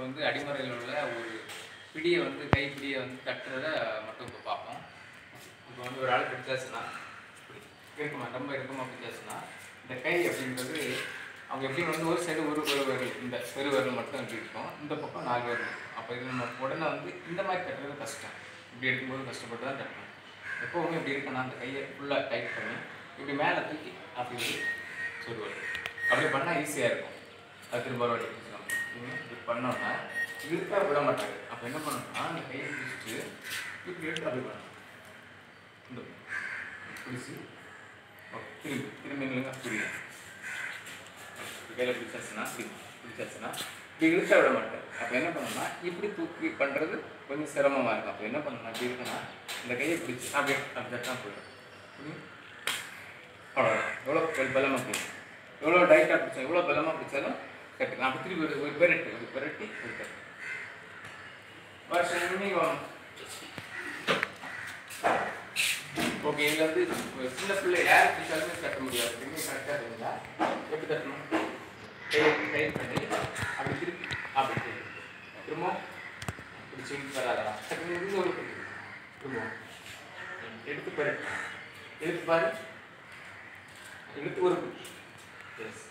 வந்து அடிமறையில் உள்ள ஒரு பிடியை வந்து கைப்பிடியை வந்து தட்டுறத மட்டும் இப்போ பார்ப்போம் இப்போ வந்து ஒரு ஆள் பிடிச்சாச்சுன்னா இருக்குமா ரொம்ப இருக்குமா பிடிச்சாச்சுன்னா இந்த கை அப்படின்றது அவங்க எப்படி வந்து ஒரு சைடு ஒரு ஒரு விரல் இந்த பெரு விரல் மட்டும் இப்படி இருக்கும் இந்த பக்கம் நாலு விரல் அப்போ இது நம்ம உடனே வந்து இந்த மாதிரி தட்டுறது கஷ்டம் இப்படி எடுக்கும்போது கஷ்டப்பட்டு தான் தட்டணும் எப்போவுமே இப்படி இருக்குன்னா அந்த கையை ஃபுல்லாக டைட் பண்ணி இப்படி மேலே தூக்கி அப்படி இப்படி சொல்லுவார் அப்படி பண்ணால் ஈஸியாக இருக்கும் அது திரும்ப ஒரு வாட்டி பிடிச்சிக்கலாம். இவங்க இப்படி பண்ணோம்னா இழுத்தா விட மாட்டாங்க அப்போ என்ன பண்ணணும்னா அந்த கையை பிடிச்சிட்டு இப்படி எடுத்து அப்படி பண்ணணும் இந்த பிடிச்சி ஓகே, திரும்பி திரும்பி நில்லுங்க புரியுங்க கையில் பிடிச்சாச்சுன்னா இப்படி பிடிச்சாச்சுன்னா இப்படி இழுத்தா விட மாட்டேன் அப்போ என்ன பண்ணணும்னா இப்படி தூக்கி பண்ணுறது கொஞ்சம் சிரமமாக இருக்கும் அப்போ என்ன பண்ணணும் இப்படி இருக்குன்னா இந்த கையை பிடிச்சி அப்படியே அப்படி தான் போயிடும் புரியுங்க அவ்வளோதான் எவ்வளோ பலமாக பிடிக்கும் எவ்வளோ டைட்டாக பிடிச்சா எவ்வளோ பலமாக பிடிச்சாலும் கட்டுக்கலாம் அப்படி திருப்பி ஒரு ஒரு பெரட்டு ஒரு பெரட்டி ஒரு கட்டு வருஷம் இன்னைக்கு ஓகே இதில் வந்து ஒரு சின்ன பிள்ளை யார் பிடிச்சாலுமே கட்ட முடியாது திரும்பி கரெக்டாக இருந்தா எப்படி கட்டணும் கை டைட் பண்ணி அப்படி திருப்பி அப்படி திருப்பி திரும்ப இப்படி சொல்லி வராதா டக்குனு இருந்து ஒரு கட்டு திரும்ப எடுத்து பாரு எடுத்து பாரு எடுத்து ஒரு எஸ்